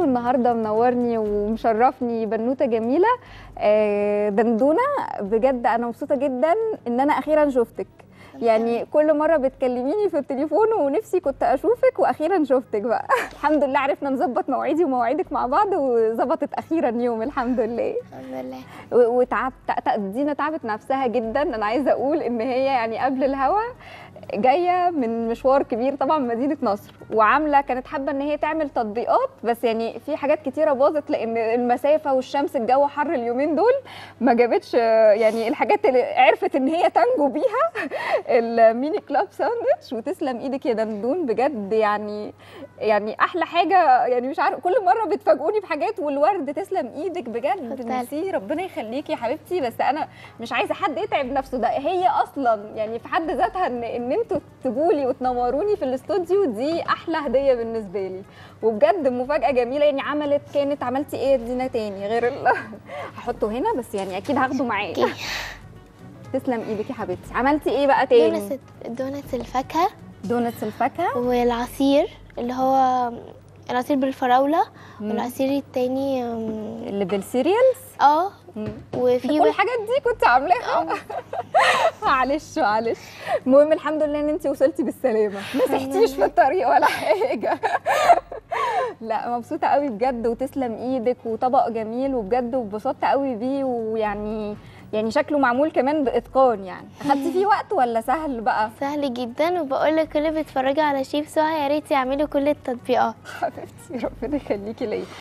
والنهارده منورني ومشرفني بنوته جميله آه، دندونه بجد انا مبسوطه جدا ان انا اخيرا شفتك يعني كل مره بتكلميني في التليفون ونفسي كنت اشوفك واخيرا شفتك بقى الحمد لله عرفنا نظبط مواعيدي ومواعيدك مع بعض وظبطت اخيرا يوم الحمد لله الحمد لله و- وتعب ت- ت- دينا تعبت نفسها جدا انا عايزه اقول ان هي يعني قبل الهوا جايه من مشوار كبير طبعا من مدينه نصر وعامله كانت حابه ان هي تعمل تطبيقات بس يعني في حاجات كتيره باظت لان المسافه والشمس الجو حر اليومين دول ما جابتش آه، يعني الحاجات اللي عرفت ان هي تنجو بيها الميني كلاب ساندوتش وتسلم ايدك يا دندون بجد يعني يعني احلى حاجه يعني مش عارف كل مره بتفاجئوني بحاجات والورد تسلم ايدك بجد اتفضلي. ميرسي ربنا يخليكي يا حبيبتي بس انا مش عايزه حد يتعب نفسه ده هي اصلا يعني في حد ذاتها ان ان انتوا تجولي وتنوروني في الاستوديو دي احلى هديه بالنسبه لي وبجد مفاجاه جميله يعني عملت كانت عملتي ايه يا دينا تاني غير ال... هحطه هنا بس يعني اكيد هاخده معايا اوكي تسلم ايدك يا حبيبتي عملتي ايه بقى تاني دونتس دونتس الفاكهه دونتس الفاكهه والعصير اللي هو العصير بالفراوله مم. والعصير التاني أم، اللي بالسيريالز اه مم. وفي كل واحد الحاجات دي كنت عاملاها معلش معلش المهم الحمد لله ان انت وصلتي بالسلامه ما سحتيش في الطريق ولا حاجه لا مبسوطه قوي بجد وتسلم ايدك وطبق جميل وبجد واتبسطت قوي بيه ويعني يعني شكله معمول كمان باتقان يعني اخدتي فيه وقت ولا سهل بقى سهل جدا وبقول لك اللي بيتفرجوا على شيف سهى يا ريت يعملوا كل التطبيقات حبيبتي ربنا يخليكي ليا